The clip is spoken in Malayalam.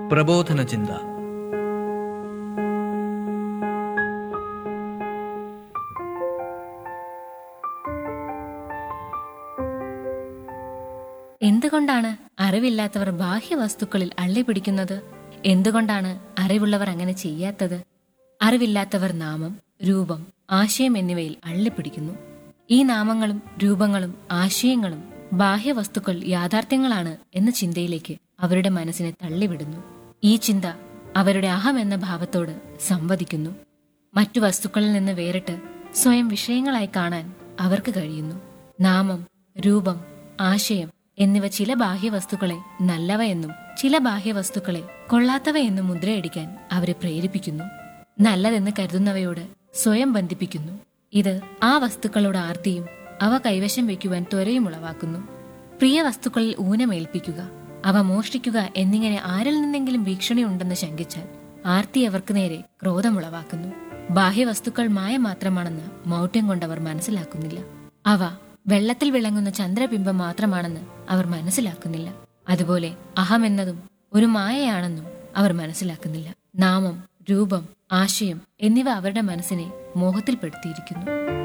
പ്രബോധന ചിന്ത എന്തുകൊണ്ടാണ് അറിവില്ലാത്തവർ ബാഹ്യവസ്തുക്കളിൽ അള്ളിപ്പിടിക്കുന്നത് എന്തുകൊണ്ടാണ് അറിവുള്ളവർ അങ്ങനെ ചെയ്യാത്തത് അറിവില്ലാത്തവർ നാമം രൂപം ആശയം എന്നിവയിൽ അള്ളിപ്പിടിക്കുന്നു ഈ നാമങ്ങളും രൂപങ്ങളും ആശയങ്ങളും ബാഹ്യവസ്തുക്കൾ യാഥാർത്ഥ്യങ്ങളാണ് എന്ന ചിന്തയിലേക്ക് അവരുടെ മനസ്സിനെ തള്ളിവിടുന്നു ഈ ചിന്ത അവരുടെ അഹം എന്ന ഭാവത്തോട് സംവദിക്കുന്നു മറ്റു വസ്തുക്കളിൽ നിന്ന് വേറിട്ട് സ്വയം വിഷയങ്ങളായി കാണാൻ അവർക്ക് കഴിയുന്നു നാമം രൂപം ആശയം എന്നിവ ചില ബാഹ്യവസ്തുക്കളെ നല്ലവയെന്നും ചില ബാഹ്യവസ്തുക്കളെ കൊള്ളാത്തവയെന്നും മുദ്രയടിക്കാൻ അവരെ പ്രേരിപ്പിക്കുന്നു നല്ലതെന്ന് കരുതുന്നവയോട് സ്വയം ബന്ധിപ്പിക്കുന്നു ഇത് ആ വസ്തുക്കളോട് ആർത്തിയും അവ കൈവശം വയ്ക്കുവാൻ ത്വരയും ഉളവാക്കുന്നു പ്രിയ വസ്തുക്കളിൽ ഊനമേൽപ്പിക്കുക അവ മോഷ്ടിക്കുക എന്നിങ്ങനെ ആരിൽ നിന്നെങ്കിലും ഭീഷണി ഉണ്ടെന്ന് ശങ്കിച്ചാൽ ആർത്തി അവർക്ക് നേരെ ക്രോധമുളവാക്കുന്നു ബാഹ്യവസ്തുക്കൾ മായ മാത്രമാണെന്ന് മൗഢ്യം കൊണ്ടവർ മനസ്സിലാക്കുന്നില്ല അവ വെള്ളത്തിൽ വിളങ്ങുന്ന ചന്ദ്രബിംബം മാത്രമാണെന്ന് അവർ മനസ്സിലാക്കുന്നില്ല അതുപോലെ അഹം എന്നതും ഒരു മായയാണെന്നും അവർ മനസ്സിലാക്കുന്നില്ല നാമം രൂപം ആശയം എന്നിവ അവരുടെ മനസ്സിനെ മോഹത്തിൽപ്പെടുത്തിയിരിക്കുന്നു